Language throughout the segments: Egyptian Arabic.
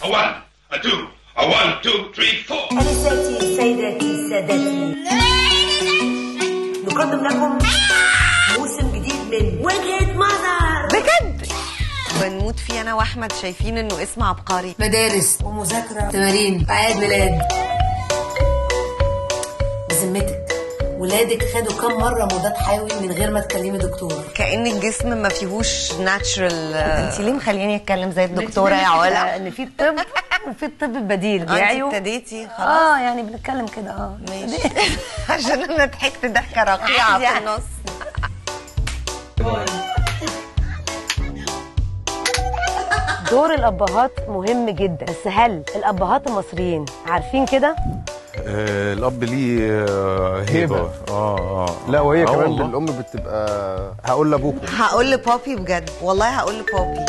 A one, a two, a one, two, three, four. أنساتي سيداتي سادتي نقدم لكم موسم جديد من وجهة نظر بجد بنموت فيه انا واحمد شايفين انه اسم عبقري مدارس ومذاكرة تمارين أعياد ميلاد بذمتك ولادك خدوا كم مرة مضاد حيوي من غير ما تكلمي دكتور كأن الجسم ما فيهوش ناتشرال انت ليه مخليني اتكلم زي الدكتوره يا علا ان في الطب وفي الطب البديل انت بيعيوا ابتديتي خلاص اه يعني بنتكلم كده اه ماشي عشان انا ضحكت ضحكه رقيعه في النص دور الابهات مهم جدا بس هل الابهات المصريين عارفين كده آه، الاب ليه آه، هيبه هيبة. اه اه لا وهي آه كمان والله. الام بتبقى هقول لابوكم هقول لبابي بجد والله هقول لبابي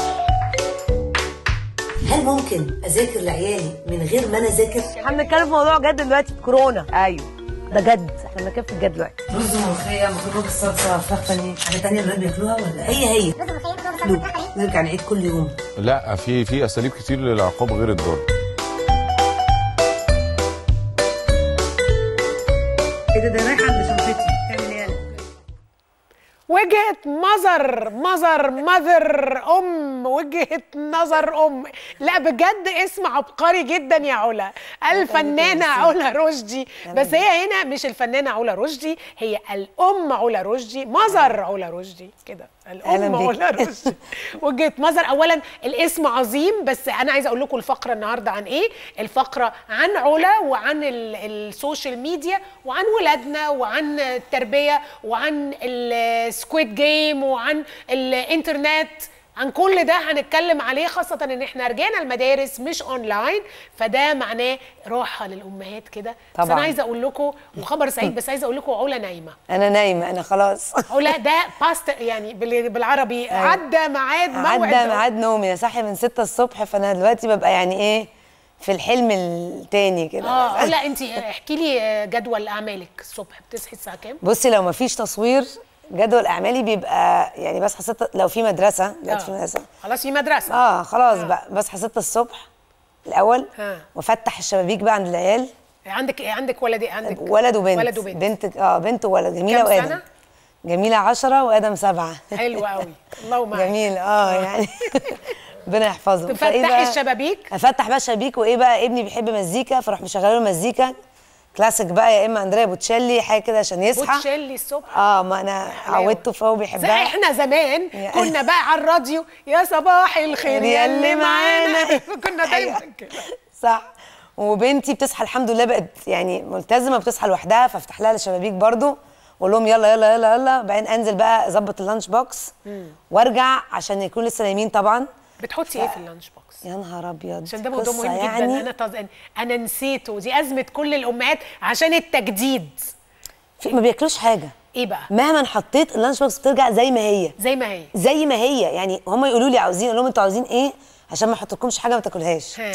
هل ممكن أذاكر لعيالي من غير ما أنا أذاكر؟ احنا بنتكلم في موضوع جد دلوقتي كورونا ايوه ده جد احنا بنتكلم في الجد دلوقتي رز وملوخية مكرونة بالصلصة فراخ بانيه حاجة تانية الولاد بياكلوها ولا هي هي؟ لو نرجع نعيد كل يوم لا في في اساليب كتير للعقاب غير الضرب ايه ده ده رايح عند شنطتي تعمل ايه انا؟ وجهة نظر مظر مذر أم وجهة نظر أم لا بجد اسم عبقري جدا يا علا الفنانة علا رشدي بس هي هنا مش الفنانة علا رشدي هي الأم علا رشدي مظر علا رشدي كده أهلاً الأم بيك. علا رشدي وجهة نظر أولا الاسم عظيم بس أنا عايزة أقول لكم الفقرة النهاردة عن إيه الفقرة عن علا وعن ال- السوشيال ميديا وعن ولادنا وعن التربية وعن السكويد جيم وعن الانترنت عن كل ده هنتكلم عليه خاصة ان احنا رجعنا المدارس مش اونلاين فده معناه راحة للامهات كده بس انا طبعاً. عايزة اقول لكم وخبر سعيد بس عايزة اقول لكم علا نايمة انا نايمه انا خلاص علا ده باست يعني بال- بالعربي عدى ميعاد موعد عدى ميعاد نومي انا صاحيه من 6 الصبح فانا دلوقتي ببقى يعني ايه في الحلم التاني كده اه علا انت احكي لي جدول اعمالك الصبح بتصحي الساعة كام؟ بصي لو ما فيش تصوير جدول اعمالي بيبقى يعني بصحى 6 لو في مدرسه دلوقتي في آه. مدرسه خلاص في مدرسة اه خلاص بقى بصحى 6 الصبح الاول ها. وافتح الشبابيك بقى عند العيال عندك عندك ولد إيه؟ عندك ولد وبنت ولد وبنت بنت اه بنت وولد جميله كام وادم سنة؟ جميله 10 وادم سبعة حلو قوي الله معاك جميل اه يعني ربنا يحفظهم فإيه تفتحي بقى؟ الشبابيك افتح بقى شبابيك وايه بقى ابني بيحب مزيكا فاروح مشغله له مزيكا كلاسيك بقى يا اما اندريا بوتشيلي حاجه كده عشان يصحى بوتشيلي الصبح اه ما انا حلاوة. عودته فهو زي بيحبها احنا زمان يا- كنا بقى على الراديو يا صباح الخير يا اللي معانا كنا دايما أيوة. كده صح وبنتي بتصحى الحمد لله بقت يعني ملتزمه بتصحى لوحدها فافتح لها الشبابيك برضو واقول لهم يلا يلا يلا يلا بعدين انزل بقى اظبط اللانش بوكس وارجع عشان يكونوا لسه نايمين طبعا بتحطي ايه في اللانش بوكس يا نهار ابيض عشان ده موضوع قصة مهم جدا يعني انا طز... انا نسيته دي ازمه كل الامهات عشان التجديد في ما بياكلوش حاجه ايه بقى مهما حطيت اللانش بوكس بترجع زي ما هي زي ما هي زي ما هي يعني هم يقولوا لي عاوزين اقول لهم انتوا عاوزين ايه عشان ما احطلكمش حاجه ما تاكلهاش ها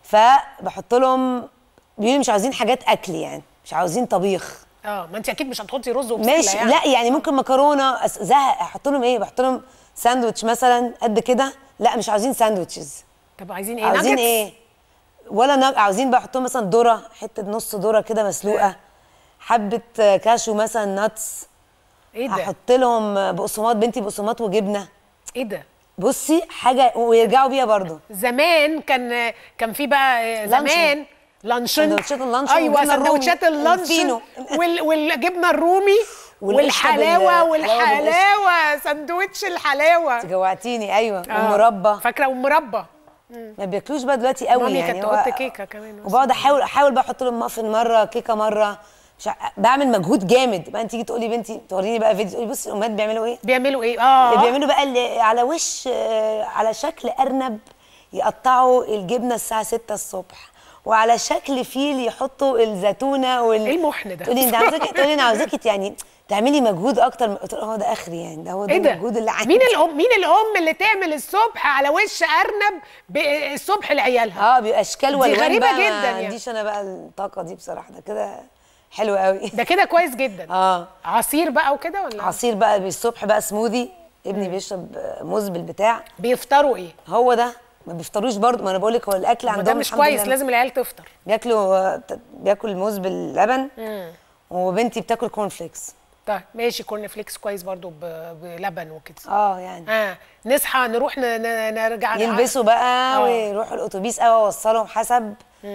فبحط لهم بيقولوا مش عاوزين حاجات اكل يعني مش عاوزين طبيخ اه ما انت اكيد مش هتحطي رز وبسله ماشي يعني. لا يعني ممكن مكرونه أس- زهق احط لهم ايه بحط لهم ساندوتش مثلا قد كده لا مش عاوزين ساندوتشز طب عايزين ايه عاوزين nuggets؟ ايه ولا نج... عاوزين بقى احط لهم مثلا ذره حته نص ذره كده مسلوقه حبه آه، كاشو مثلا ناتس ايه ده احط لهم بقسماط بنتي بقسماط وجبنه ايه ده بصي حاجه ويرجعوا بيها برضو زمان كان كان في بقى زمان لانشون سندوتشات اللانشون ايوه والجبنة الرومي. سندوتشات اللانشون الفينو. وال... والجبنه الرومي والقشطة بال- والحلاوه حلاوة والحلاوه سندوتش الحلاوه جوعتيني ايوه آه. والمربى فاكره والمربى ما بياكلوش بقى دلوقتي قوي مامي يعني كانت هو- تحط كيكه كمان وبقعد احاول احاول بقى احط لهم مافن مره كيكه مره مش ع- بعمل مجهود جامد بقى انت تيجي تقولي بنتي توريني بقى فيديو تقولي بصي الامهات بيعملوا ايه بيعملوا ايه اه اللي بيعملوا بقى اللي على وش آه، على شكل ارنب يقطعوا الجبنه الساعه 6 الصبح وعلى شكل فيل يحطوا الزيتونه وال ايه المحن ده؟ تقولي انت عاوزاكي تقولي انا عاوزاكي يعني تعملي مجهود اكتر من- قلت لها هو ده اخري يعني ده هو ده ايه ده المجهود اللي عندي مين الام مين الام اللي تعمل الصبح على وش ارنب ب- الصبح لعيالها اه بيبقى اشكال دي والوان غريبة بقى جدا ما يعني. عنديش انا بقى الطاقه دي بصراحه ده كده حلو قوي ده كده كويس جدا اه عصير بقى وكده ولا عصير بقى الصبح بقى سموذي ابني بيشرب موز بالبتاع بيفطروا ايه هو ده ما بيفطروش برضه ما انا بقول لك هو الاكل ما ده عندهم مش الحمد كويس لله لازم العيال تفطر بياكلوا بياكل موز باللبن وبنتي بتاكل كورن فليكس طيب ماشي كورن فليكس كويس برضو ب- بلبن وكده اه يعني اه نصحى نروح ن- ن- نرجع يلبسوا بقى آه. ويروحوا الاتوبيس او اوصلهم حسب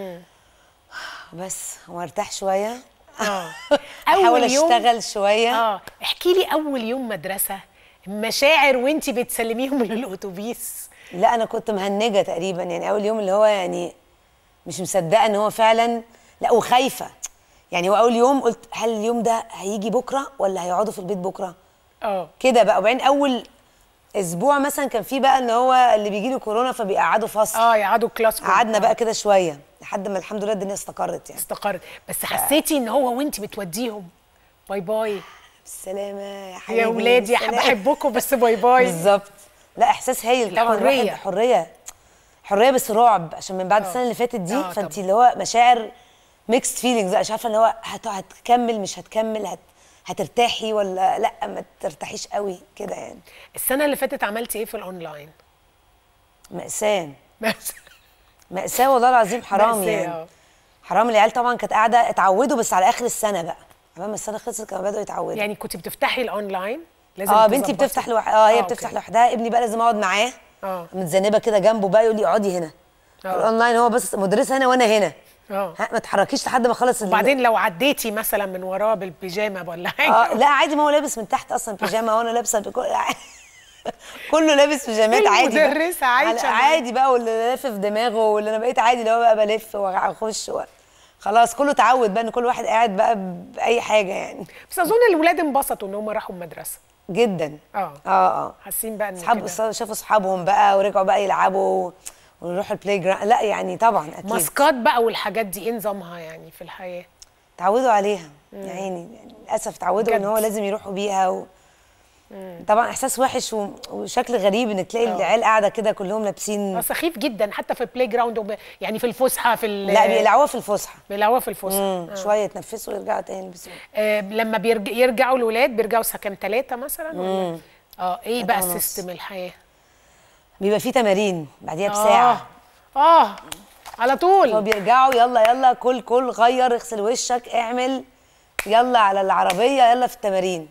بس وارتاح شويه اه احاول أول يوم- اشتغل شويه اه احكي لي اول يوم مدرسه مشاعر وانتي بتسلميهم للاتوبيس لا انا كنت مهنجه تقريبا يعني اول يوم اللي هو يعني مش مصدقه ان هو فعلا لا وخايفه يعني هو اول يوم قلت هل اليوم ده هيجي بكره ولا هيقعدوا في البيت بكره اه كده بقى وبعدين اول اسبوع مثلا كان في بقى ان هو اللي بيجي له كورونا فبيقعدوا فصل اه يقعدوا كلاس كله. قعدنا بقى كده شويه لحد ما الحمد لله الدنيا استقرت يعني استقرت بس حسيتي ان هو وانتي بتوديهم باي باي بالسلامه يا حبيبي يا ولادي بالسلامة. بحبكم بس باي باي بالظبط لا احساس هايل طبعا الحرية. الواحد حريه حريه بس رعب عشان من بعد السنه اللي فاتت دي آه، فانت طبعا. اللي هو مشاعر ميكست فيلينجز مش عارفه اللي هو هت- هتكمل مش هتكمل هت هترتاحي ولا لا ما ترتاحيش قوي كده يعني السنه اللي فاتت عملتي ايه في الاونلاين مأساة بس مأساة والله العظيم حرام مأساة، يعني آه. حرام العيال طبعا كانت قاعده اتعودوا بس على اخر السنه بقى عمال ما السنه خلصت كانوا بدأوا يتعودوا يعني كنت بتفتحي الاونلاين لازم اه بنتي تظبطي. بتفتح لوحدها اه هي أوكي. بتفتح لوحدها ابني بقى لازم اقعد معاه اه. متذنبه كده جنبه بقى يقول لي اقعدي هنا اه. الاونلاين هو بس مدرسه هنا وانا هنا اه ها ما تحركيش لحد ما اخلص ال- وبعدين لو عديتي مثلا من وراه بالبيجامه ولا حاجه اه لا عادي ما هو لابس من تحت اصلا بيجامه وانا لابسه بكل... كله لابس بيجامات عادي بقى. المدرسة عايشة على- معاه. عادي بقى واللي لافف دماغه واللي انا بقيت عادي اللي هو بقى بلف واخش و... خلاص كله اتعود بقى ان كل واحد قاعد بقى باي حاجه يعني بس اظن الولاد انبسطوا ان هم راحوا المدرسه جدا اه اه اه حاسين بقى ان اصحاب كده. شافوا اصحابهم بقى ورجعوا بقى يلعبوا ونروحوا البلاي جراوند لا يعني طبعا اكيد ماسكات بقى والحاجات دي ايه نظامها يعني في الحياه اتعودوا عليها يا عيني يعني للاسف اتعودوا ان بجد. هو لازم يروحوا بيها و... طبعا احساس وحش و... وشكل غريب انك تلاقي العيال قاعده كده كلهم لابسين آه، سخيف جدا حتى في البلاي جراوند وب... يعني في الفسحه في ال... لا بيلعبوها في الفسحه بيلعبوها في الفسحه مم. شويه يتنفسوا ويرجعوا تاني يلبسوا آه لما بيرج... يرجعوا الولاد بيرجعوا سكن ثلاثه مثلا ولا اه ايه بقى ونص. سيستم الحياه بيبقى في تمارين بعديها بساعه اه اه على هو طول بيرجعوا يلا يلا كل كل غير اغسل وشك اعمل يلا على العربيه يلا في التمارين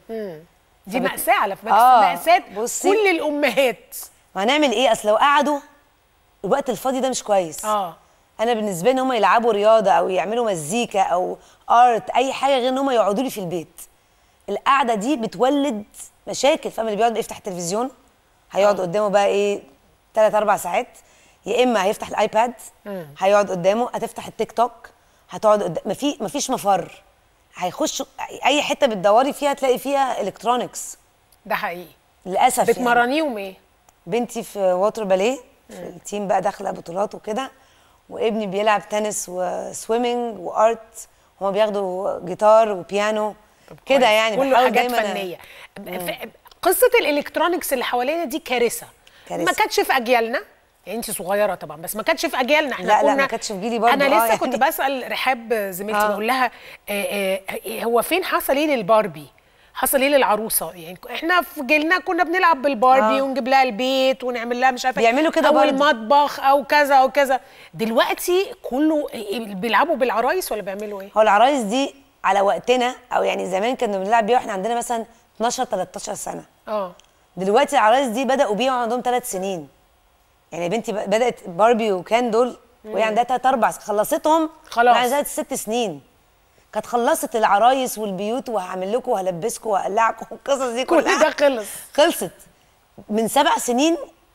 دي مأساة على فكرة آه، مأساة بصي. كل الأمهات ما هنعمل ايه اصل لو قعدوا الوقت الفاضي ده مش كويس اه انا بالنسبه لي ان هم يلعبوا رياضه او يعملوا مزيكا او ارت اي حاجه غير ان هم يقعدوا لي في البيت القعده دي بتولد مشاكل فاهم اللي بيقعد يفتح التلفزيون هيقعد قدامه بقى ايه ثلاث اربع ساعات يا اما هيفتح الايباد هيقعد قدامه هتفتح التيك توك هتقعد قدام مفي مفيش مفر هيخش اي حته بتدوري فيها تلاقي فيها الكترونكس ده حقيقي للاسف يعني. بتمرنيهم ايه؟ بنتي في ووتر باليه في التيم بقى داخله بطولات وكده وابني بيلعب تنس وسويمنج وارت هما بياخدوا جيتار وبيانو كده كويس. يعني كله بحاول حاجات دايماً أ- فنية ف- قصة الإلكترونيكس اللي حوالينا دي كارثة كارثة. ما كانتش في أجيالنا يعني انت صغيره طبعا بس ما كانتش في اجيالنا احنا لا، لا، كنا ما كانتش في جيلي برضه، انا آه، لسه يعني. كنت بسال رحاب زميلتي آه. بقول لها آه، آه، هو فين حصل ايه للباربي حصل ايه للعروسه يعني احنا في جيلنا كنا بنلعب بالباربي آه. ونجيب لها البيت ونعمل لها مش عارفه بيعملوا كده او برضه. المطبخ او كذا او كذا دلوقتي كله بيلعبوا بالعرايس ولا بيعملوا ايه هو العرايس دي على وقتنا او يعني زمان كنا بنلعب بيها واحنا عندنا مثلا 12 13 سنه اه دلوقتي العرايس دي بداوا بيها وعندهم ثلاث سنين يعني بنتي ب- بدات باربي وكان دول وهي عندها ثلاث اربع خلصتهم خلاص. وهي عندها ست سنين كانت خلصت العرايس والبيوت وهعمل لكم وهلبسكم وهقلعكم والقصص دي كل كلها ده خلص خلصت من سبع سنين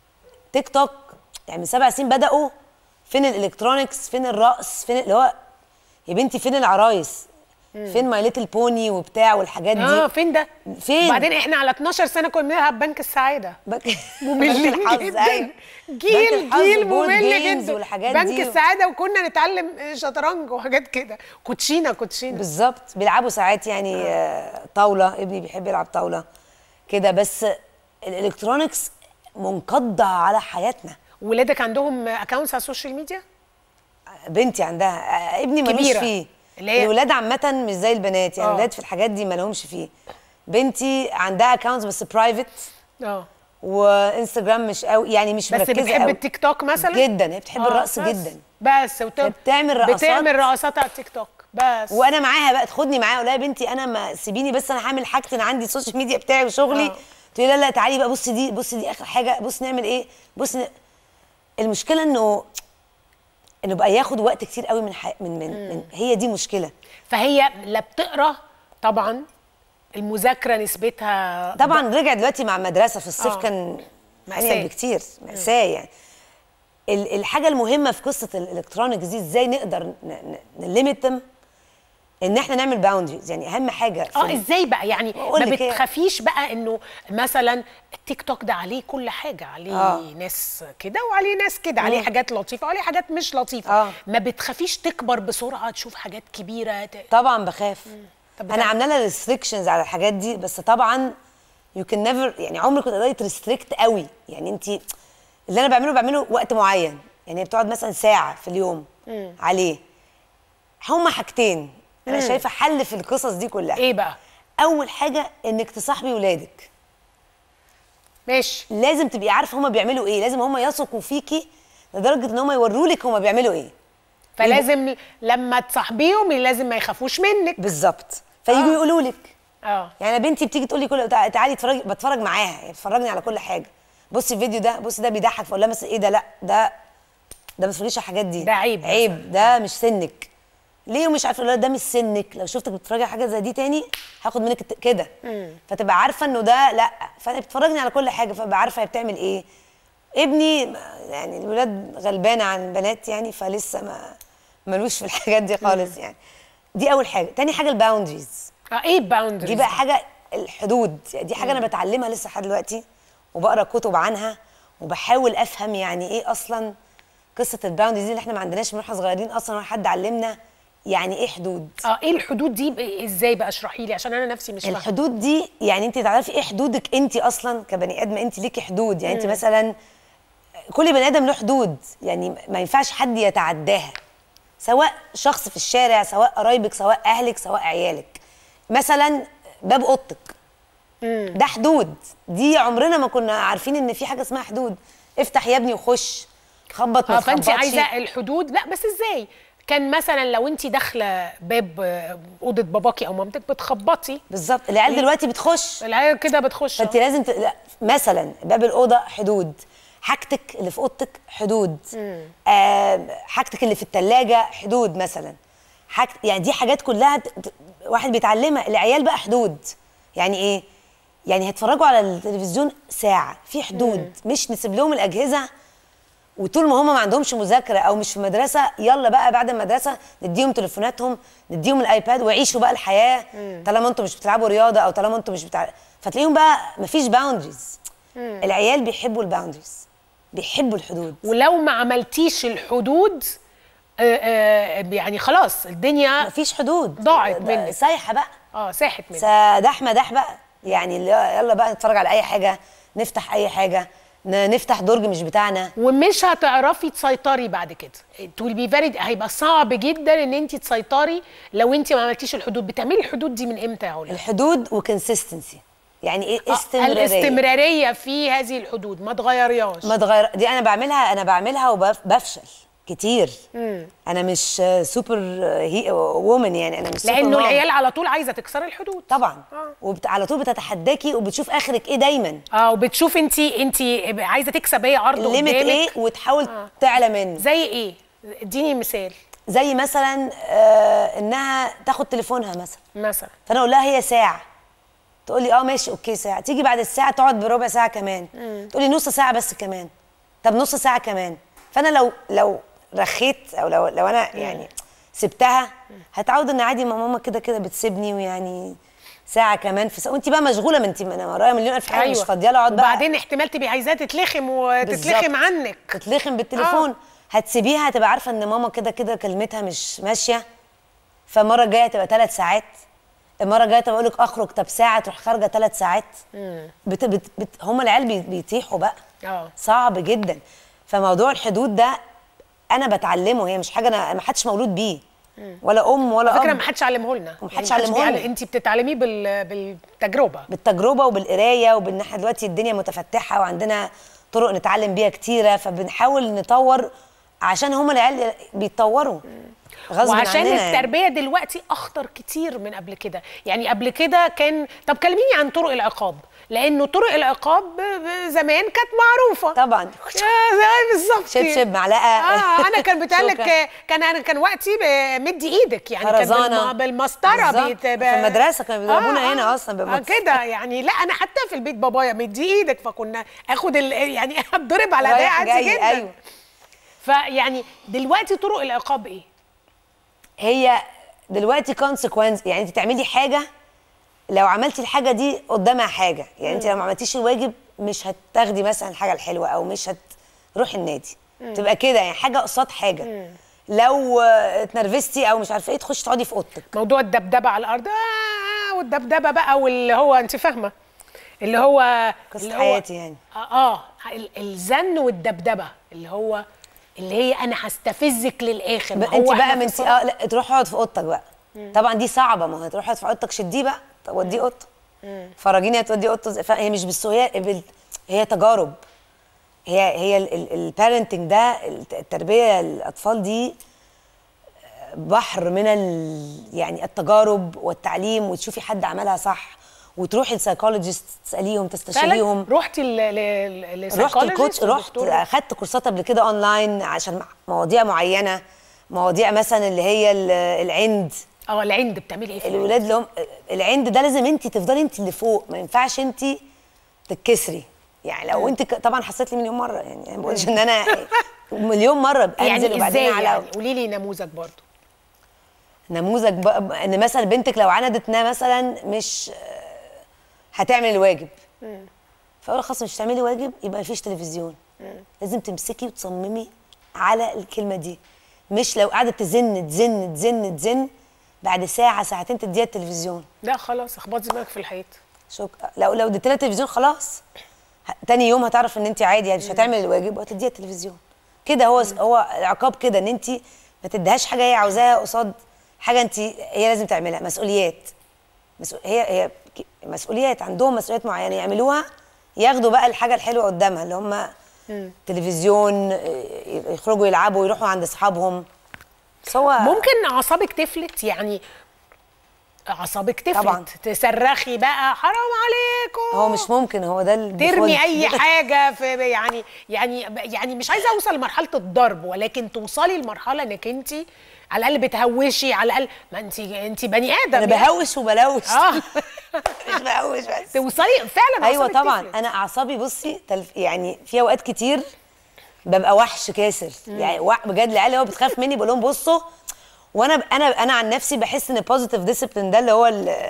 تيك توك يعني من سبع سنين بداوا فين الالكترونكس فين الرقص فين اللي هو يا بنتي فين العرايس فين ماي ليتل بوني وبتاع والحاجات دي اه فين ده فين؟ بعدين احنا على 12 سنه كنا بنلعب بنك السعاده بنك مملين بنك الحظ، جدا أيوة. جيل بنك الحظ جيل وبورد ممل جيمز جدا والحاجات بنك دي. السعاده وكنا نتعلم شطرنج وحاجات كده كوتشينه كوتشينه بالظبط بيلعبوا ساعات يعني آه، طاوله ابني بيحب يلعب طاوله كده بس الالكترونكس منقضه على حياتنا ولادك عندهم اكونتس على السوشيال ميديا بنتي عندها آه، ابني ملوش كبيرة. فيه اللي هي- الولاد عامه مش زي البنات يعني آه. الولاد في الحاجات دي ما لهمش فيه بنتي عندها اكونتس بس برايفت اه وانستجرام مش قوي يعني مش بس مركزه بتحب قوي. التيك توك مثلا جدا هي بتحب آه، الرقص بس. جدا بس وت... بتعمل رقصات. بتعمل رقصات على التيك توك بس وانا معاها بقى تاخدني معاها اقول لها يا بنتي انا ما سيبيني بس انا هعمل حاجتي انا عندي السوشيال ميديا بتاعي وشغلي آه. تقولي لا لا تعالي بقى بصي دي بصي دي اخر حاجه بصي نعمل ايه بصي ن... المشكله انه انه بقى ياخد وقت كتير قوي من, ح... من, من, من هي دي مشكله فهي لا بتقرا طبعا المذاكره نسبتها طبعا رجع دلوقتي مع المدرسه في الصيف آه. كان مأساة. مأساة بكتير مأساة يعني ال- الحاجة المهمة في قصة الالكترونيكس دي ازاي نقدر نليمت them ان احنا نعمل باوندريز يعني اهم حاجة في اه ال- ازاي بقى يعني أقول ما لك إيه؟ بتخافيش بقى انه مثلا التيك توك ده عليه كل حاجه عليه آه. ناس كده وعليه ناس كده عليه مم. حاجات لطيفه وعليه حاجات مش لطيفه آه. ما بتخافيش تكبر بسرعه تشوف حاجات كبيره ت... طبعا بخاف طب انا بتعمل- عامله لها ريستريكشنز على الحاجات دي بس طبعا يو كان نيفر يعني عمرك ما تقدري تريستريكت قوي يعني انت اللي انا بعمله بعمله وقت معين يعني بتقعد مثلا ساعه في اليوم عليه هما حاجتين انا شايفه حل في القصص دي كلها ايه بقى اول حاجه انك تصاحبي ولادك ماشي لازم تبقي عارفه هما بيعملوا ايه لازم هما يثقوا فيكي لدرجه ان هما يوروا لك هما بيعملوا ايه فلازم لما تصاحبيهم لازم ما يخافوش منك بالظبط فييجوا آه. يقولوا لك اه يعني أنا بنتي بتيجي تقول لي كل تع- تعالي اتفرجي بتفرج معاها يعني بتفرجني على كل حاجه بصي الفيديو ده بصي ده بيضحك فاقول لها مثلا ايه ده لا ده ده ما تتفرجيش على الحاجات دي ده عيب عيب ده مش سنك ليه ومش عارفه لا ده مش سنك لو شفتك بتتفرجي على حاجه زي دي تاني هاخد منك الت- كده فتبقى عارفه انه ده لا فبتفرجني على كل حاجه فبقى عارفه هي بتعمل ايه ابني يعني الولاد غلبانه عن البنات يعني فلسه ما ملوش في الحاجات دي خالص يعني دي اول حاجه تاني حاجه الباوندريز اه ايه باوندريز دي بقى حاجه الحدود يعني دي حاجه انا بتعلمها لسه لحد دلوقتي وبقرا كتب عنها وبحاول افهم يعني ايه اصلا قصه الباوندريز دي اللي احنا ما عندناش من واحنا صغيرين اصلا ولا حد علمنا يعني ايه حدود اه ايه الحدود دي ب- ازاي بقى اشرحي لي عشان انا نفسي مش فاهمه الحدود دي يعني انت تعرفي ايه حدودك انت اصلا كبني ادم انت ليكي حدود يعني انت مثلا كل بني ادم له حدود يعني ما ينفعش حد يتعداها سواء شخص في الشارع سواء قرايبك سواء اهلك سواء عيالك مثلا باب اوضتك ده حدود دي عمرنا ما كنا عارفين ان في حاجه اسمها حدود افتح يا ابني وخش خبط ما اه فانت تخبطش. عايزه الحدود لا بس ازاي كان مثلا لو انت داخله باب آه، اوضه باباكي او مامتك بتخبطي بالظبط العيال دلوقتي بتخش العيال كده بتخش فانت لازم ت... لا مثلا باب الاوضه حدود حاجتك اللي في اوضتك حدود آه حاجتك اللي في الثلاجه حدود مثلا حاجت... يعني دي حاجات كلها ت... ت... واحد بيتعلمها العيال بقى حدود يعني ايه يعني هيتفرجوا على التلفزيون ساعه في حدود مش نسيب لهم الاجهزه وطول ما هم ما عندهمش مذاكره او مش في مدرسه يلا بقى بعد المدرسه نديهم تليفوناتهم نديهم الايباد ويعيشوا بقى الحياه طالما انتم مش بتلعبوا رياضه او طالما انتم مش بتاع فتلاقيهم بقى مفيش باوندريز العيال بيحبوا الباوندريز بيحبوا الحدود ولو ما عملتيش الحدود آه، آه، يعني خلاص الدنيا مفيش حدود ضاعت ده منك. سايحه بقى اه ساحت منك سداح مداح بقى يعني اللي- يلا بقى نتفرج على اي حاجه نفتح اي حاجه ن- نفتح درج مش بتاعنا ومش هتعرفي تسيطري بعد كده it will be very هيبقى صعب جدا ان انت تسيطري لو انت ما عملتيش الحدود بتعملي الحدود دي من امتى يا علا الحدود وكونسيستنسي يعني ايه آه، استمراريه الاستمراريه في هذه الحدود ما تغيريهاش ما تغير دي انا بعملها انا بعملها وبفشل كتير انا مش سوبر هي وومن يعني انا مش سوبر لانه مام. العيال على طول عايزه تكسر الحدود طبعا آه. وبت... على طول بتتحداكي وبتشوف اخرك ايه دايما اه وبتشوف انت انت عايزه تكسب ايه عرض الليميت قدامك ايه وتحاول تعلى منه زي ايه اديني مثال زي مثلا آه انها تاخد تليفونها مثلا مثلا فانا اقول لها هي ساعه تقول لي اه ماشي اوكي ساعه تيجي بعد الساعه تقعد بربع ساعه كمان تقول لي نص ساعه بس كمان طب نص ساعه كمان فانا لو لو رخيت او لو لو انا يعني سبتها هتعود ان عادي ما ماما كده كده بتسيبني ويعني ساعه كمان في ساعه وانت بقى مشغوله ما انت انا ورايا مليون الف حاجه مش فاضيه لها اقعد بقى وبعدين احتمال تبقي عايزاها تتلخم وتتلخم بالظبط. عنك تتلخم بالتليفون آه. هتسيبيها هتبقى عارفه ان ماما كده كده كلمتها مش ماشيه فالمره الجايه هتبقى ثلاث ساعات المره الجايه تبقى اقول لك اخرج طب ساعه تروح خارجه ثلاث ساعات بت بت بت هم العيال بي- بيطيحوا بقى اه صعب جدا فموضوع الحدود ده انا بتعلمه هي مش حاجه انا ما حدش مولود بيه ولا ام ولا على فكره اب ما حدش علمه لنا ومحدش يعني علمه لنا. بيعلم- انت بتتعلميه بال... بالتجربه بالتجربه وبالقرايه وبان احنا دلوقتي الدنيا متفتحه وعندنا طرق نتعلم بيها كتيره فبنحاول نطور عشان هم العيال بيتطوروا غصب وعشان عننا يعني. التربيه دلوقتي اخطر كتير من قبل كده يعني قبل كده كان طب كلميني عن طرق العقاب لانه طرق العقاب ب- ب- زمان كانت معروفه طبعا يا زي بالظبط شبشب معلقه اه انا كان بيتقال شوكة. لك كان انا كان وقتي مدي ايدك يعني كان خرزانة. بالم- بالمسطره بالظبط. بيت- ب- في المدرسة كانوا بيضربونا هنا أصلاً آه بالمسطرة. كده يعني لا انا حتى في البيت بابايا مدي ايدك فكنا اخد ال... يعني اتضرب على ده رايح عادي جاي، جدا أيوة. فيعني دلوقتي طرق العقاب ايه؟ هي دلوقتي كونسيكونس يعني انت تعملي حاجه لو عملتي الحاجه دي قدامها حاجه يعني انت لو ما عملتيش الواجب مش هتاخدي مثلا الحاجه الحلوه او مش هتروحي النادي تبقى كده يعني حاجه قصاد حاجه لو آه، اتنرفزتي او مش عارفه ايه تخشي تقعدي في اوضتك موضوع الدبدبه على الارض آه والدبدبه بقى واللي هو انت فاهمه اللي هو قصة اللي هو- حياتي يعني. اه, آه ال- الزن والدبدبه اللي هو اللي هي انا هستفزك للاخر ما بقى انت هو بقى إحنا من في انت صراع. اه لا تروحي اقعد في اوضتك بقى طبعا دي صعبه ما هو هتروحي اقعد في اوضتك شديه بقى طب وديه اوضته فرجيني هتودي اوضته إزاي. فهي مش بالسهوله بال... هي تجارب هي هي البارنتنج ده الت- التربيه الاطفال دي بحر من ال... يعني التجارب والتعليم وتشوفي حد عملها صح وتروحي لسايكولوجيست تساليهم تستشيريهم فعلا رحتي ل ل رحت الكوتش لسايكولوجيست رحت ودكتور؟ اخدت كورسات قبل كده اونلاين عشان مواضيع معينه مواضيع مثلا اللي هي ال- العند اه العند بتعملي ايه في العند؟ الولاد لهم العند ده لازم انت تفضلي انت اللي فوق ما ينفعش انت تتكسري يعني لو انت ك- طبعا حسيت لي مليون مره يعني انا ما بقولش ان انا مليون مره ابقى انزل يعني ازاي وبعدين على يعني قولي لي نموذج برضو نموذج بقى ان مثلا بنتك لو عندت انها مثلا مش آه، هتعمل الواجب فاقول خلاص مش هتعملي واجب يبقى مفيش تلفزيون لازم تمسكي وتصممي على الكلمه دي مش لو قعدت تزن تزن تزن تزن بعد ساعه ساعتين تديها التلفزيون لا خلاص اخبطي دماغك في الحيط شكرا لو لو اديت لها التلفزيون خلاص ه- تاني يوم هتعرف ان انت عادي يعني مش هتعمل الواجب وهتديها التلفزيون كده هو هو العقاب كده ان انت ما تديهاش حاجه هي عاوزاها قصاد حاجه انت هي لازم تعملها مسؤوليات مسؤول هي هي ك- مسؤوليات عندهم مسؤوليات معينه يعملوها ياخدوا بقى الحاجه الحلوه قدامها اللي هم تلفزيون ي- يخرجوا يلعبوا يروحوا عند اصحابهم بس هو ممكن اعصابك تفلت يعني اعصابك تفلت طبعاً. تصرخي بقى حرام عليكم هو مش ممكن هو ده ترمي الديفولت. اي حاجه في يعني يعني يعني مش عايزه اوصل لمرحله الضرب ولكن توصلي لمرحله انك انت على الاقل بتهوشي على الاقل ما انت انت بني ادم انا يعني. بهوش وبلوش اه مش بهوش بس توصلي فعلا ايوه أعصابك طبعا تفلت. انا اعصابي بصي تلف يعني في اوقات كتير ببقى وحش كاسر يعني وح- بجد العيال اللي هو بتخاف مني بقول لهم بصوا وانا انا انا عن نفسي بحس ان البوزيتيف ديسيبلين ده اللي هو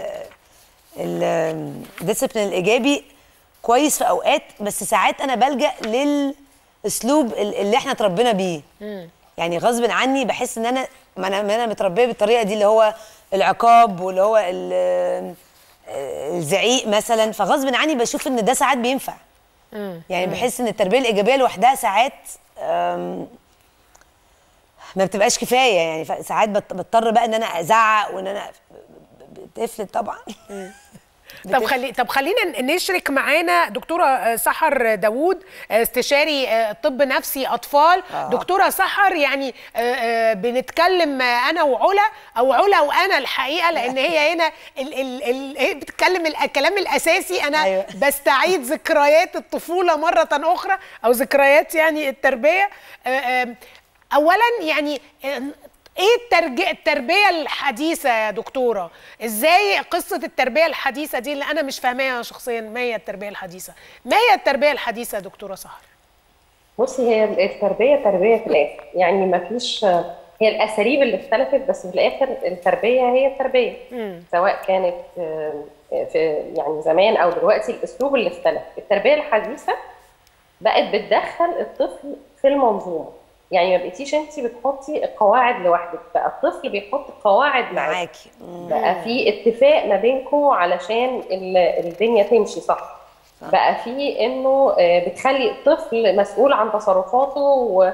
الديسيبلين الايجابي كويس في اوقات بس ساعات انا بلجا للاسلوب ال- اللي احنا اتربينا بيه يعني غصب عني بحس ان انا ما انا ما انا متربيه بالطريقه دي اللي هو العقاب واللي هو ال- الزعيق مثلا فغصب عني بشوف ان ده ساعات بينفع يعني بحس ان التربيه الايجابيه لوحدها ساعات أم، ما بتبقاش كفايه يعني ف- ساعات بت- بضطر بقى ان انا ازعق وان انا بتفلت طبعا طب خلي طب خلينا نشرك معانا دكتوره آه، سحر داوود آه، استشاري آه، طب نفسي اطفال آه. دكتوره سحر يعني آه، آه، بنتكلم آه، انا وعلا او علا وانا الحقيقه لان هي هنا ال ال ال هي بتتكلم الكلام الاساسي انا أيوة. بستعيد ذكريات الطفوله مره اخرى او ذكريات يعني التربيه آه، آه، اولا يعني آه، ايه الترج... التربيه الحديثه يا دكتوره ازاي قصه التربيه الحديثه دي اللي انا مش فاهماها شخصيا ما هي التربيه الحديثه ما هي التربيه الحديثه يا دكتوره سحر بصي هي التربية تربية في الآخر يعني ما فيش هي الأساليب اللي اختلفت بس في الآخر التربية هي التربية سواء كانت آه، في يعني زمان أو دلوقتي الأسلوب اللي اختلف التربية الحديثة بقت بتدخل الطفل في المنظومة يعني ما بقيتيش انت بتحطي القواعد لوحدك بقى الطفل بيحط قواعد معاكي معاكي مم. بقى في اتفاق ما بينكم علشان ال- الدنيا تمشي صح بقى في انه آه، بتخلي الطفل مسؤول عن تصرفاته و-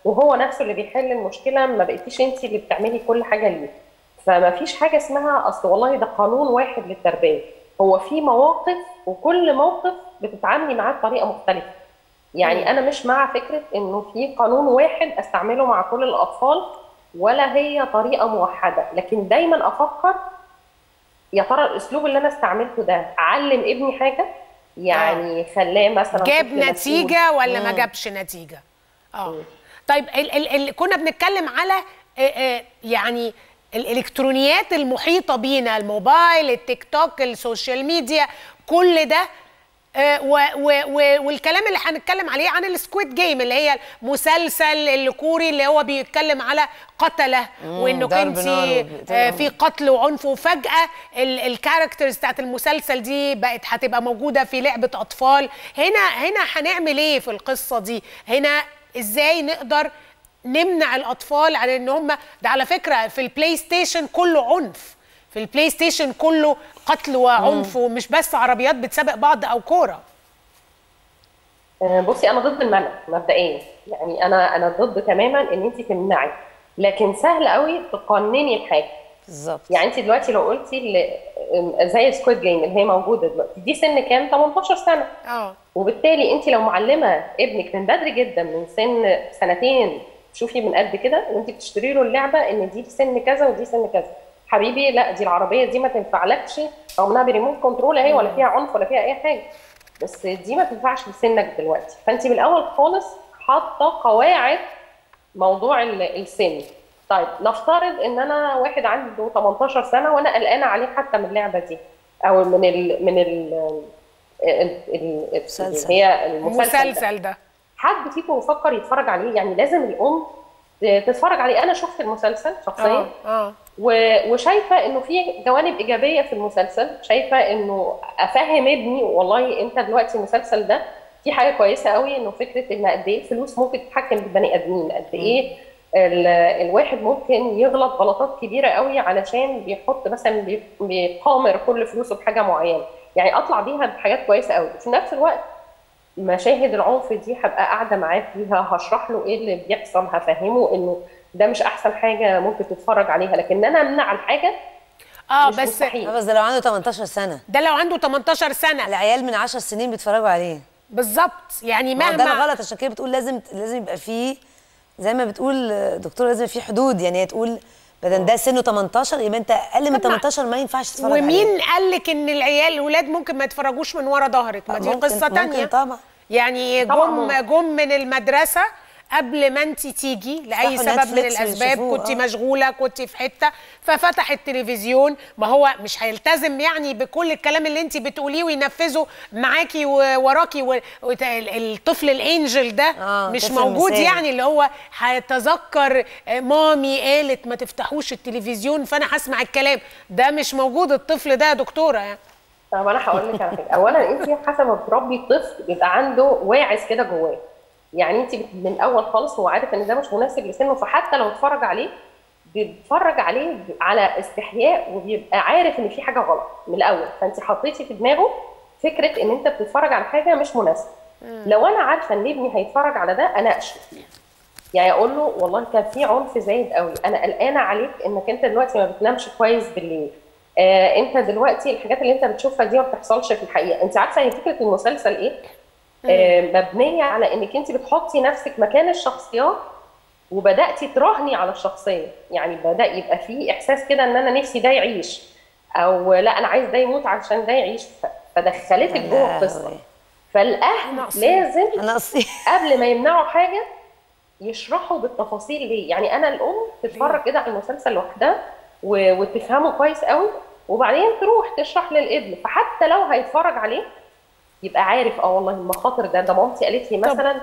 وهو نفسه اللي بيحل المشكله ما بقيتيش انت اللي بتعملي كل حاجه ليه فما فيش حاجه اسمها اصل والله ده قانون واحد للتربيه هو في مواقف وكل موقف بتتعاملي معاه بطريقه مختلفه يعني انا مش مع فكره انه في قانون واحد استعمله مع كل الاطفال ولا هي طريقه موحده لكن دايما افكر يا ترى الاسلوب اللي انا استعملته ده علم ابني حاجه يعني خلاه مثلا جاب طفل مسؤول. نتيجه ولا ما جابش نتيجه اه طيب ال ال ال كنا بنتكلم على آه، آه، يعني الالكترونيات المحيطه بينا الموبايل التيك توك السوشيال ميديا كل ده آه، و و و والكلام اللي هنتكلم عليه عن السكويد جيم اللي هي المسلسل الكوري اللي هو بيتكلم على قتله وانك ضرب انت نار آه، وبتاع. في قتل وعنف وفجاه ال- الكاركترز بتاعت المسلسل دي بقت هتبقى موجوده في لعبه اطفال هنا هنا هنعمل ايه في القصه دي هنا ازاي نقدر نمنع الاطفال عن ان هم ده على فكره في البلاي ستيشن كله عنف في البلاي ستيشن كله قتل وعنف ومش بس عربيات بتسابق بعض او كوره آه، بصي انا ضد المنع مبدئيا يعني انا انا ضد تماما ان انت تمنعي لكن سهل قوي تقنني الحاجه بالظبط يعني انت دلوقتي لو قلتي ل- زي سكويد جيم اللي هي موجوده دلوقتي دي سن كام 18 سنه اه وبالتالي انت لو معلمه ابنك من بدري جدا من سن سنتين شوفي من قد كده وانت بتشتري له اللعبه ان دي سن كذا ودي سن كذا حبيبي لا دي العربيه دي ما تنفعلكش رغم انها بريموت كنترول اهي ولا فيها عنف ولا فيها اي حاجه بس دي ما تنفعش لسنك دلوقتي فانت من الاول خالص حاطه قواعد موضوع ال- السن طيب نفترض ان انا واحد عنده 18 سنه وانا قلقانه عليه حتى من اللعبه دي او من ال من ال ال- ال- مسلسل. هي المسلسل ده. المسلسل ده حد فيكم بيفكر يتفرج عليه يعني لازم الام تتفرج عليه انا شفت المسلسل شخصيا اه اه و- وشايفه انه في جوانب ايجابيه في المسلسل شايفه انه افهم ابني والله انت دلوقتي المسلسل ده في حاجه كويسه قوي انه فكره ان قد ايه الفلوس ممكن تتحكم بالبني ادمين قد ايه ال- الواحد ممكن يغلط غلطات كبيره قوي علشان بيحط مثلا بي- بيقامر كل فلوسه بحاجه معينه يعني اطلع بيها بحاجات كويسه قوي في نفس الوقت مشاهد العنف دي هبقى قاعده معاه فيها هشرح له ايه اللي بيحصل هفهمه انه ده مش احسن حاجه ممكن تتفرج عليها لكن انا امنع الحاجه اه مش بس مستحيل. بس ده لو عنده 18 سنه ده لو عنده 18 سنه العيال من 10 سنين بيتفرجوا عليه بالظبط يعني ما هو ده مهما الغلط عشان كده بتقول لازم لازم يبقى فيه زي ما بتقول دكتور لازم في حدود يعني هي تقول بدل ده سنه 18 يبقى انت اقل من طب ما- 18 ما ينفعش تتفرج عليه ومين قال لك ان العيال الولاد ممكن ما يتفرجوش من ورا ظهرك ما دي ممكن- قصه ممكن تانية طبعا. يعني طبعاً جم ممكن. جم من المدرسه قبل ما انت تيجي لاي يفتحوا سبب من نتفليكس الاسباب ويشوفوه، كنت آه. مشغوله كنت في حته ففتح التلفزيون ما هو مش هيلتزم يعني بكل الكلام اللي انت بتقوليه وينفذه معاكي ووراكي و- وت- ال- الطفل الانجل ده آه، مش طفل موجود مثالي. يعني اللي هو هيتذكر آه، مامي قالت ما تفتحوش التلفزيون فانا هسمع الكلام ده مش موجود الطفل ده يا دكتوره يعني طب انا هقول لك على حاجه اولا انت حسب ما بتربي الطفل بيبقى عنده واعز كده جواه يعني انت بت- من الاول خالص هو عارف ان ده مش مناسب لسنه فحتى لو اتفرج عليه بيتفرج عليه ب- على استحياء وبيبقى عارف ان في حاجه غلط من الاول فانت حطيتي في دماغه فكره ان انت بتتفرج على حاجه مش مناسبه لو انا عارفه ان ابني هيتفرج على ده اناقشه يعني اقول له والله كان في عنف زايد قوي انا قلقانه عليك انك انت دلوقتي ما بتنامش كويس بالليل آه انت دلوقتي الحاجات اللي انت بتشوفها دي ما بتحصلش في الحقيقه انت عارفه هي فكره المسلسل ايه آه مبنيه على انك انت بتحطي نفسك مكان الشخصيات وبداتي تراهني على الشخصيه يعني بدا يبقى في احساس كده ان انا نفسي ده يعيش او لا انا عايز ده يموت عشان ده يعيش ف- فدخلتك جوه لهوي. القصه فالاهل ناقصين. لازم انا قصدي قبل ما يمنعوا حاجه يشرحوا بالتفاصيل ليه يعني انا الام تتفرج كده على المسلسل لوحدها و- وتفهمه كويس قوي وبعدين تروح تشرح للابن فحتى لو هيتفرج عليه يبقى عارف اه والله المخاطر ده ده مامتي قالت لي مثلا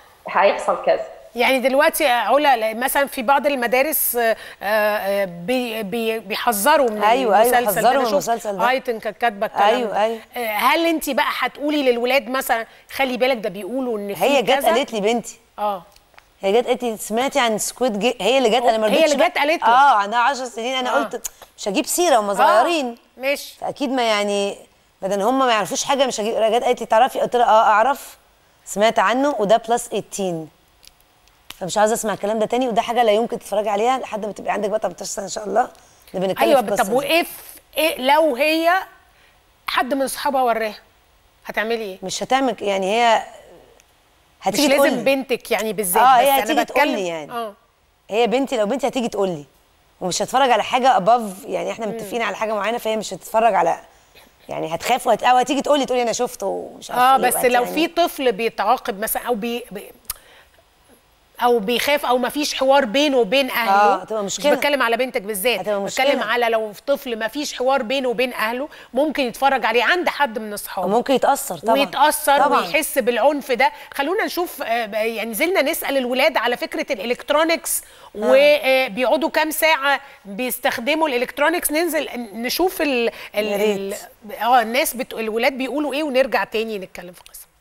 هيحصل كذا يعني دلوقتي يا علا مثلا في بعض المدارس آه، آه، بي- بي- بيحذروا من أيوة، أيوة، المسلسل حذروا ده. من أنا شفت المسلسل ده. ايتن كانت كاتبه الكلام أيوة، ده. أيوة. آه، هل انت بقى هتقولي للولاد مثلا خلي بالك ده بيقولوا ان في هي جت كذا؟ قالت لي بنتي اه هي جت قالت لي سمعتي عن سكويد جي هي اللي جت انا ما هي رضيتش اللي بقى- جت قالت لك. اه عندها 10 سنين انا آه. قلت مش هجيب سيره هم صغيرين ماشي فاكيد ما يعني بدل هم ما يعرفوش حاجه مش هجيب جت قالت لي تعرفي قلت لها اه اعرف سمعت عنه وده بلس 18 فمش عاوزه اسمع الكلام ده تاني وده حاجه لا يمكن تتفرجي عليها لحد ما تبقي عندك بقى 18 سنه ان شاء الله نبقى نتكلم ايوه في القصة طب دي. وايه إيه لو هي حد من اصحابها وراها هتعملي ايه مش هتعمل يعني هي مش هتيجي لازم تقولي. بنتك يعني بالذات اه بس هي انا هتيجي بتكلم تقولي يعني. اه هي بنتي لو بنتي هتيجي تقول لي ومش هتفرج على حاجه اباف يعني احنا متفقين على حاجه معينه فهي مش هتتفرج على يعني هتخاف وهت... او هتيجي تقول لي تقول لي انا شفته ومش عارفه اه إيه بس وهت- لو يعني- في طفل بيتعاقب مثلا او بي بي- او بيخاف او ما فيش حوار بينه وبين اهله آه، هتبقى مشكلة. مش بتكلم على بنتك بالذات هتبقى بتكلم مشكلة. على لو في طفل ما فيش حوار بينه وبين اهله ممكن يتفرج عليه عند حد من اصحابه وممكن يتاثر طبعا ويتاثر طبعا ويحس بالعنف ده خلونا نشوف آه، يعني نزلنا نسال الولاد على فكره الالكترونيكس وبيقعدوا كام ساعه بيستخدموا الالكترونيكس ننزل نشوف ال ال يا ريت. ال- اه الناس بت... الولاد بيقولوا ايه ونرجع تاني نتكلم في القصه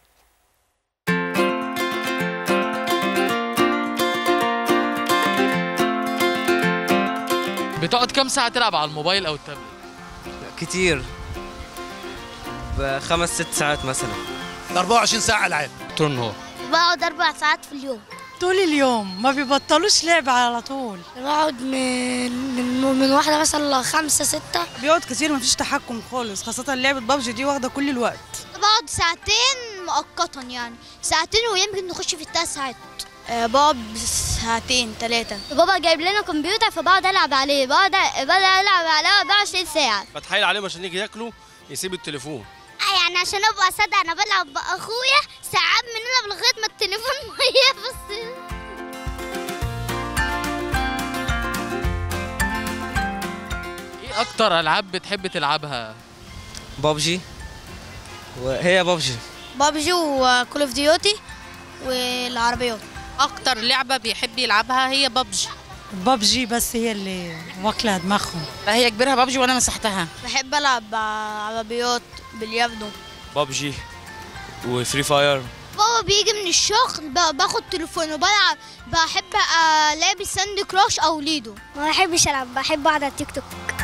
بتقعد كام ساعة تلعب على الموبايل أو التابلت؟ كتير بخمس ست ساعات مثلا 24 ساعة ألعاب طول النهار بقعد أربع ساعات في اليوم طول اليوم ما بيبطلوش لعب على طول بقعد من من, من واحدة مثلا لخمسة ستة بيقعد كتير مفيش تحكم خالص خاصة لعبة بابجي دي واخدة كل الوقت بقعد ساعتين مؤقتا يعني ساعتين ويمكن نخش في الثلاث ساعات أه بقعد ساعتين ثلاثة بابا جايب لنا كمبيوتر فبقعد ألعب عليه بقعد بقعد ألعب عليه 24 ساعة بتحايل عليهم عشان يجي ياكلوا يسيب التليفون يعني عشان أبقى صادق أنا بلعب بأخويا ساعات من هنا لغاية ما التليفون ما يفصل إيه أكتر ألعاب بتحب تلعبها؟ بابجي وهي بابجي بابجي وكول اوف ديوتي والعربيات اكتر لعبه بيحب يلعبها هي بابجي بابجي بس هي اللي واكلة دماغهم هي كبيرها بابجي وانا مسحتها بحب ألعب عربيات باليابدو بابجي وفري فاير بابا بيجي من الشغل ب- باخد تليفونه بلعب بحب آه، لعب ساند كراش او ليدو ما بحبش العب بحب اقعد على التيك توك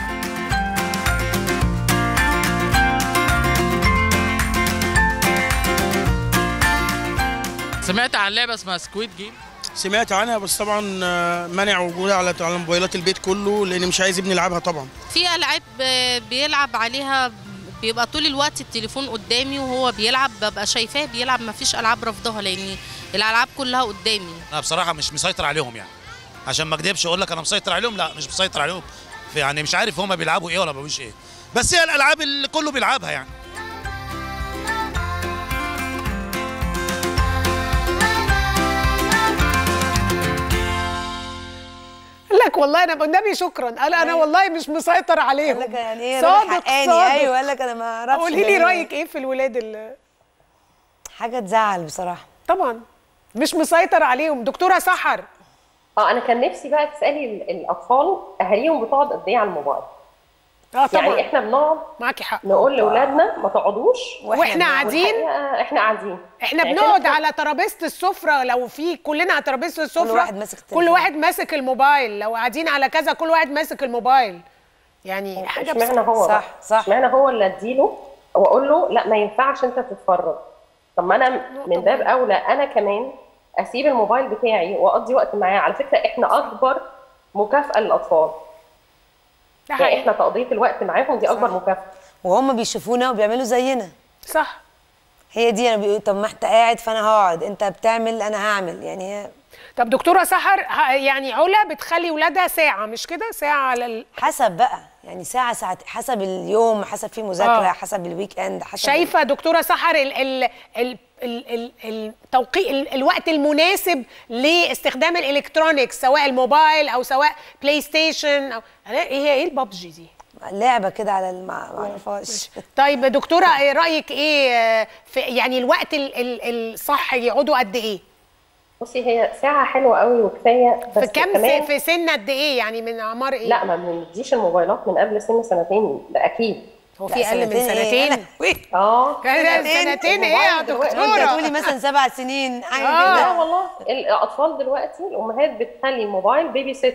سمعت عن لعبة اسمها سكويد جيم؟ سمعت عنها بس طبعا آه، منع وجودها على على موبايلات البيت كله لان مش عايز ابني يلعبها طبعا في العاب آه، بيلعب عليها بيبقى طول الوقت التليفون قدامي وهو بيلعب ببقى شايفاه بيلعب ما فيش العاب رافضها لان الالعاب كلها قدامي انا بصراحه مش مسيطر عليهم يعني عشان ما اكدبش اقول لك انا مسيطر عليهم لا مش مسيطر عليهم يعني مش عارف هما بيلعبوا ايه ولا ما بيلعبوش ايه بس هي الالعاب اللي كله بيلعبها يعني قال لك والله انا والنبي شكرا قال انا والله مش مسيطر عليهم قال لك يعني ايه صادق راجل حقاني صادق ايوه قال لك انا ما اعرفش قولي لي ده إيه. رايك ايه في الولاد اللي حاجه تزعل بصراحه طبعا مش مسيطر عليهم دكتوره سحر اه انا كان نفسي بقى تسالي ال- الاطفال اهاليهم بتقعد قد ايه على الموبايل اه طبعا يعني احنا بنقعد معاكي حق نقول لاولادنا ما تقعدوش واحنا قاعدين والحقيقة احنا قاعدين احنا يعني بنقعد كده على ترابيزه السفره لو في كلنا على ترابيزه السفره واحد ماسك التليفون. كل واحد ماسك الموبايل لو قاعدين على كذا كل واحد ماسك الموبايل يعني حاجه اشمعنى بص- هو صح، صح. اشمعنى هو اللي اديله واقول له لا ما ينفعش انت تتفرج طب ما انا من باب اولى انا كمان اسيب الموبايل بتاعي واقضي وقت معاه على فكره احنا اكبر مكافاه للاطفال ده يعني حقيقي احنا تقضيه الوقت معاهم دي اكبر مكافاه وهم بيشوفونا وبيعملوا زينا صح هي دي انا بيقول طب ما انت قاعد فانا هقعد انت بتعمل انا هعمل يعني هي طب دكتوره سحر ه- يعني علا بتخلي ولادها ساعه مش كده ساعه على ال... حسب بقى يعني ساعه ساعه حسب اليوم حسب في مذاكره آه. حسب الويك اند حسب شايفه دكتوره سحر ال ال ال ال ال التوقيت ال الوقت المناسب لاستخدام الالكترونيكس سواء الموبايل او سواء بلاي ستيشن او ايه هي ايه البابجي دي لعبه كده على الم- ما اعرفهاش طيب دكتوره إيه رايك ايه آه، في يعني الوقت ال ال الصح يقعدوا قد ايه بصي هي ساعه حلوه قوي وكفايه بس في كام كمان س- في سن قد ايه يعني من اعمار ايه لا ما بنديش الموبايلات من قبل سن سنتين ده اكيد هو في اقل من سنتين اه كده سنتين ايه يا انت دكتوره تقولي مثلا سبع سنين حاجه اه كده والله الاطفال دلوقتي الامهات بتخلي الموبايل بيبي سيتر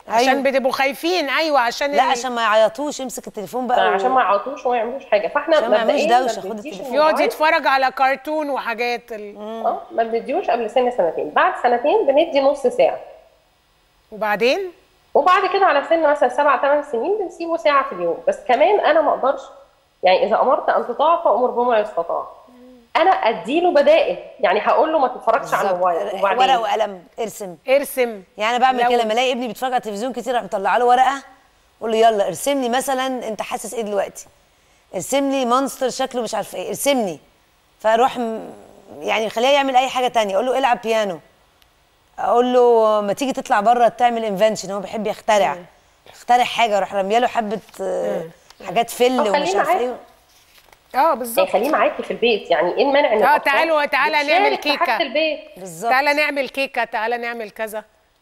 عشان أيوة. بتبقوا خايفين ايوه عشان لا ال- عشان ما يعيطوش يمسك التليفون بقى و- عشان ما يعطوش وما يعملوش حاجه فاحنا عشان ما يعملوش مبدئياً دوشة، خد بنديش التليفون. يقعد الموبايل. يتفرج على كرتون وحاجات ال... اه ما بنديهوش قبل سن سنتين بعد سنتين بندي نص ساعه وبعدين وبعد كده على سن مثلا سبع ثمان سنين بنسيبه ساعه في اليوم بس كمان انا ما اقدرش يعني اذا امرت ان تطاع فامر بما يستطاع انا اديله بدائل يعني هقول له ما تتفرجش على الموبايل ورقه وبعدين وقلم ارسم ارسم يعني انا بعمل لو- كده لما الاقي ابني بيتفرج على التلفزيون كتير اروح مطلعه له ورقه اقول له يلا ارسم لي مثلا انت حاسس ايه دلوقتي ارسم لي مونستر شكله مش عارفه ايه ارسمني فاروح م- يعني خليه يعمل اي حاجه تانية اقول له العب بيانو اقول له ما تيجي تطلع بره تعمل انفنشن هو بيحب يخترع اخترع حاجه اروح رميه له حبه آه، حاجات فل أو ومش خليه عارفه معاك. ايه اه بالظبط يعني خليه معاكي في البيت يعني ايه المانع ان اه الأطفال تعالوا تعالى بتشارك نعمل في حاجة كيكه البيت بالظبط تعالى نعمل كيكه تعالى نعمل كذا